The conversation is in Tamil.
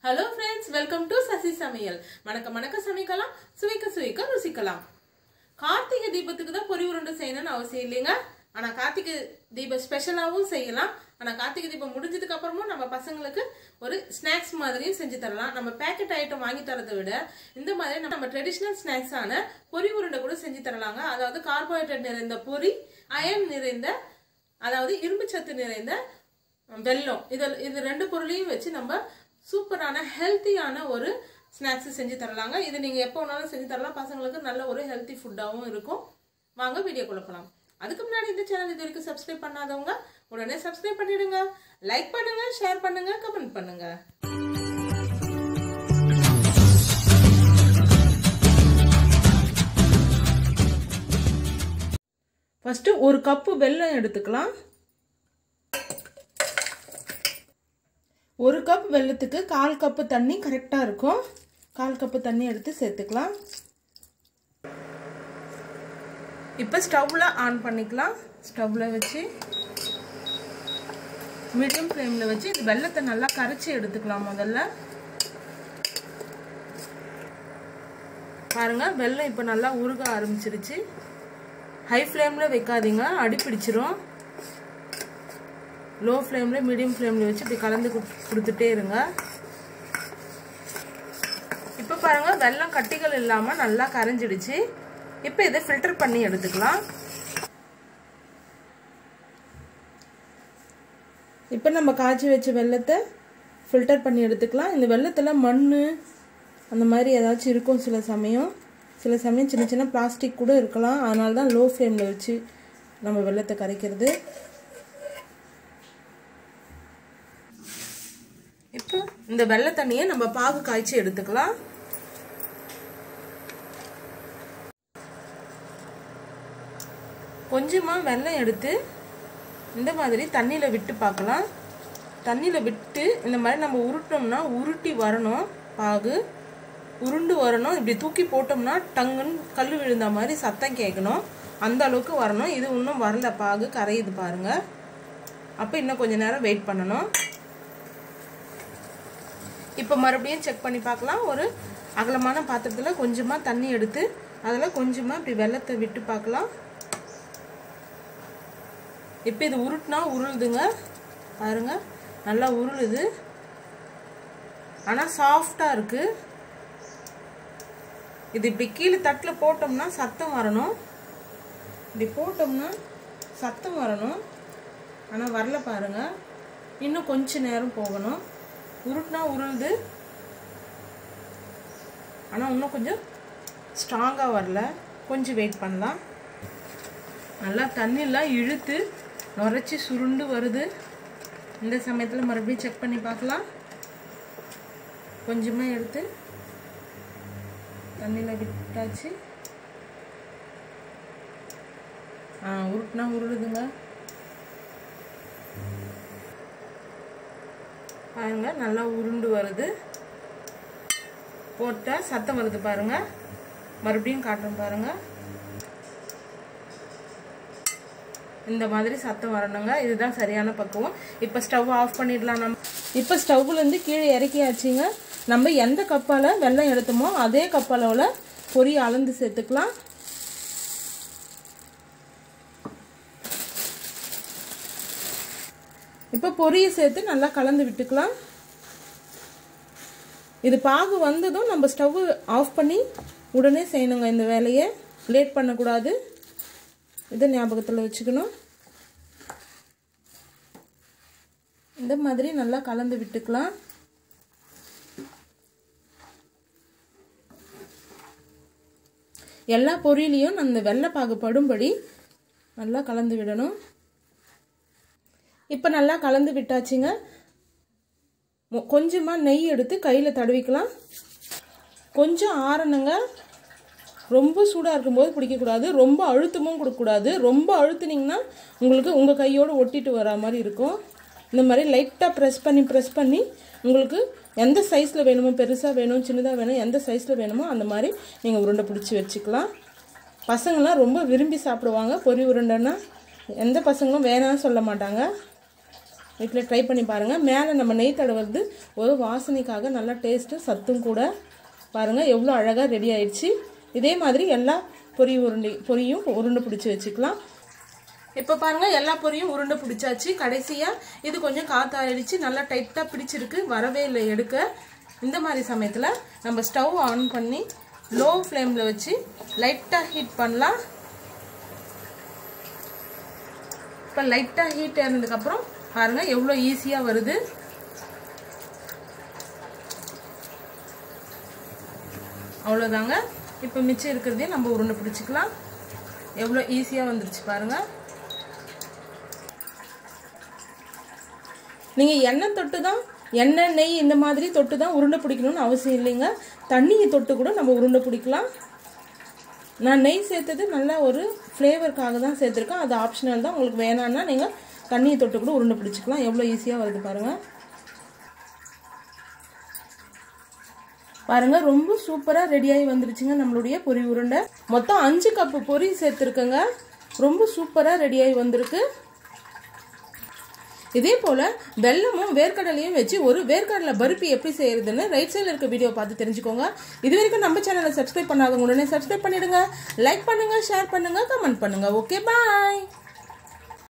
hello friends welcome to Sasi சமையல் மணக்க மணக்க சமைக்கலாம் சுவைக்க சுவைக்க ருசிக்கலாம் கார்த்திகை தீபத்துக்கு தான் பொரி உருண்டை செய்யணும்னு அவசியம் இல்லைங்க ஆனா கார்த்திகை தீபம் ஸ்பெஷலாகவும் செய்யலாம் ஆனா கார்த்திகை தீபம் முடிஞ்சதுக்கு அப்புறமும் நம்ம பசங்களுக்கு ஒரு ஸ்நாக்ஸ் மாதிரியும் செஞ்சு தரலாம் நம்ம பேக்கெட் ஐட்டம் வாங்கி தரதை விட இந்த மாதிரி நம்ம ட்ரெடிஷ்னல் ஸ்நாக்ஸான பொரி உருண்டை கூட செஞ்சு தரலாங்க அதாவது கார்போஹைட்ரேட் நிறைந்த பொரி அயன் நிறைந்த அதாவது இரும்பு சத்து நிறைந்த வெல்லம் இதில் இது ரெண்டு பொருளையும் வச்சு நம்ம சூப்பரான ஹெல்த்தியான ஒரு ஸ்நாக்ஸ் செஞ்சு தரலாங்க இது நீங்கள் எப்போ வேணாலும் செஞ்சு தரலாம் பசங்களுக்கு நல்ல ஒரு ஹெல்த்தி ஃபுட்டாகவும் இருக்கும் வாங்க வீடியோ குழப்பலாம் அதுக்கு முன்னாடி இந்த சேனல் இது வரைக்கும் சப்ஸ்கிரைப் பண்ணாதவங்க உடனே சப்ஸ்கிரைப் பண்ணிடுங்க லைக் பண்ணுங்க ஷேர் பண்ணுங்க கமெண்ட் பண்ணுங்க ஃபஸ்ட்டு ஒரு கப்பு வெல்லம் எடுத்துக்கலாம் ஒரு கப் வெல்லத்துக்கு கால் கப்பு தண்ணி கரெக்டாக இருக்கும் கால் கப்பு தண்ணி எடுத்து சேர்த்துக்கலாம் இப்போ ஸ்டவ்வில் ஆன் பண்ணிக்கலாம் ஸ்டவ்வில் வச்சு மீடியம் ஃப்ளேமில் வச்சு இது வெள்ளத்தை நல்லா கரைச்சி எடுத்துக்கலாம் முதல்ல பாருங்கள் வெள்ளம் இப்போ நல்லா உருக ஆரம்பிச்சிருச்சு ஹை ஃப்ளேமில் வைக்காதீங்க அடி பிடிச்சிரும் லோ ஃப்ளேமில் மீடியம் ஃப்ளேமில் வச்சு இப்படி கலந்து கொடுத்துட்டே இருங்க இப்போ பாருங்கள் வெள்ளம் கட்டிகள் இல்லாமல் நல்லா கரைஞ்சிடுச்சு இப்போ இதை ஃபில்டர் பண்ணி எடுத்துக்கலாம் இப்போ நம்ம காய்ச்சி வச்ச வெள்ளத்தை ஃபில்டர் பண்ணி எடுத்துக்கலாம் இந்த வெள்ளத்தில் மண் அந்த மாதிரி ஏதாச்சும் இருக்கும் சில சமயம் சில சமயம் சின்ன சின்ன பிளாஸ்டிக் கூட இருக்கலாம் அதனால தான் லோ ஃப்ளேமில் வச்சு நம்ம வெள்ளத்தை கரைக்கிறது இப்போ இந்த வெள்ளை தண்ணியை நம்ம பாகு காய்ச்சி எடுத்துக்கலாம் கொஞ்சமாக வெள்ளம் எடுத்து இந்த மாதிரி தண்ணியில் விட்டு பார்க்கலாம் தண்ணியில் விட்டு இந்த மாதிரி நம்ம உருட்டோம்னா உருட்டி வரணும் பாகு உருண்டு வரணும் இப்படி தூக்கி போட்டோம்னா டங்குன்னு கல் விழுந்த மாதிரி சத்தம் கேட்கணும் அந்த அளவுக்கு வரணும் இது இன்னும் வரல பாகு கரையுது பாருங்க அப்போ இன்னும் கொஞ்ச நேரம் வெயிட் பண்ணணும் இப்போ மறுபடியும் செக் பண்ணி பார்க்கலாம் ஒரு அகலமான பாத்திரத்தில் கொஞ்சமாக தண்ணி எடுத்து அதில் கொஞ்சமாக இப்படி வெள்ளத்தை விட்டு பார்க்கலாம் இப்போ இது உருட்டினா உருளுதுங்க பாருங்க நல்லா உருளுது ஆனால் சாஃப்டாக இருக்குது இது இப்படி கீழே தட்டில் போட்டோம்னா சத்தம் வரணும் இப்படி போட்டோம்னா சத்தம் வரணும் ஆனால் வரல பாருங்க இன்னும் கொஞ்ச நேரம் போகணும் உருட்டினா உருளுது ஆனால் இன்னும் கொஞ்சம் ஸ்ட்ராங்காக வரல கொஞ்சம் வெயிட் பண்ணலாம் நல்லா தண்ணியெலாம் இழுத்து நுரைச்சி சுருண்டு வருது இந்த சமயத்தில் மறுபடியும் செக் பண்ணி பார்க்கலாம் கொஞ்சமாக எடுத்து தண்ணியில் விட்டாச்சு ஆ உருட்டுனா உருளுதுங்க பாருங்க நல்லா உருண்டு வருது போட்டால் சத்தம் வருது பாருங்க மறுபடியும் காட்டும் பாருங்க இந்த மாதிரி சத்தம் வரணுங்க இதுதான் சரியான பக்குவம் இப்போ ஸ்டவ் ஆஃப் பண்ணிடலாம் நம்ம இப்போ ஸ்டவ்லேருந்து கீழே இறக்கியாச்சுங்க நம்ம எந்த கப்பால் வெள்ளம் எடுத்தோமோ அதே கப்பளவில் பொரி அளந்து சேர்த்துக்கலாம் இப்போ பொரியை சேர்த்து நல்லா கலந்து விட்டுக்கலாம் இது பாகு வந்ததும் நம்ம ஸ்டவ் ஆஃப் பண்ணி உடனே செய்யணுங்க இந்த வேலையை லேட் பண்ணக்கூடாது இதை ஞாபகத்தில் வச்சுக்கணும் இந்த மாதிரி நல்லா கலந்து விட்டுக்கலாம் எல்லா பொரியலையும் அந்த வெள்ளைப்பாகு படும்படி நல்லா கலந்து விடணும் இப்போ நல்லா கலந்து விட்டாச்சுங்க கொஞ்சமாக நெய் எடுத்து கையில் தடவிக்கலாம் கொஞ்சம் ஆறணுங்க ரொம்ப சூடாக இருக்கும்போது பிடிக்கக்கூடாது ரொம்ப அழுத்தமும் கொடுக்கக்கூடாது ரொம்ப அழுத்துனீங்கன்னா உங்களுக்கு உங்கள் கையோடு ஒட்டிட்டு வரா மாதிரி இருக்கும் இந்த மாதிரி லைட்டாக ப்ரெஸ் பண்ணி ப்ரெஸ் பண்ணி உங்களுக்கு எந்த சைஸில் வேணுமோ பெருசாக வேணும் சின்னதாக வேணும் எந்த சைஸில் வேணுமோ அந்த மாதிரி நீங்கள் உருண்டை பிடிச்சி வச்சுக்கலாம் பசங்களாம் ரொம்ப விரும்பி சாப்பிடுவாங்க பொரி உருண்டைன்னா எந்த பசங்களும் வேணாம்னு சொல்ல மாட்டாங்க வீட்டில் ட்ரை பண்ணி பாருங்கள் மேலே நம்ம நெய் தடவுறது ஒரு வாசனைக்காக நல்லா டேஸ்ட்டு சத்தும் கூட பாருங்கள் எவ்வளோ அழகாக ரெடி ஆயிடுச்சு இதே மாதிரி எல்லா பொரி உருண்டை பொரியும் உருண்டை பிடிச்சி வச்சுக்கலாம் இப்போ பாருங்க எல்லா பொரியும் உருண்டை பிடிச்சாச்சு கடைசியாக இது கொஞ்சம் காத்தாயிடுச்சு நல்லா டைட்டாக பிடிச்சிருக்கு வரவே இல்லை எடுக்க இந்த மாதிரி சமயத்தில் நம்ம ஸ்டவ் ஆன் பண்ணி லோ ஃப்ளேமில் வச்சு லைட்டாக ஹீட் பண்ணலாம் இப்போ லைட்டாக ஹீட் ஏறினதுக்கப்புறம் பாருங்கள் எவ்வளோ ஈஸியாக வருது அவ்வளோதாங்க இப்போ மிச்சம் இருக்கிறதையும் நம்ம உருண்டை பிடிச்சிக்கலாம் எவ்வளோ ஈஸியாக வந்துருச்சு பாருங்கள் நீங்கள் எண்ணெய் தொட்டு தான் எண்ணெய் நெய் இந்த மாதிரி தொட்டு தான் உருண்டை பிடிக்கணும்னு அவசியம் இல்லைங்க தண்ணியை தொட்டு கூட நம்ம உருண்டை பிடிக்கலாம் நான் நெய் சேர்த்தது நல்லா ஒரு ஃப்ளேவருக்காக தான் சேர்த்துருக்கேன் அது ஆப்ஷனல் தான் உங்களுக்கு வேணான்னா நீங்கள் தண்ணியை தொட்டு கூட உருண்டை பிடிச்சிக்கலாம் எவ்வளோ ஈஸியாக வருது பாருங்கள் பாருங்க ரொம்ப சூப்பராக ரெடியாகி வந்துருச்சுங்க நம்மளுடைய பொரி உருண்டை மொத்தம் அஞ்சு கப்பு பொரி சேர்த்துருக்கேங்க ரொம்ப சூப்பராக ரெடியாகி வந்திருக்கு இதே போல் வெல்லமும் வேர்க்கடலையும் வச்சு ஒரு வேர்க்கடலை பருப்பி எப்படி செய்யறதுன்னு ரைட் சைடில் இருக்க வீடியோ பார்த்து தெரிஞ்சுக்கோங்க இது வரைக்கும் நம்ம சேனலை சப்ஸ்கிரைப் பண்ணாதவங்க உடனே சப்ஸ்கிரைப் பண்ணிடுங்க லைக் பண்ணுங்க ஷேர் பண்ணுங்க கமெண்ட் பண்ணுங்க ஓகே பாய்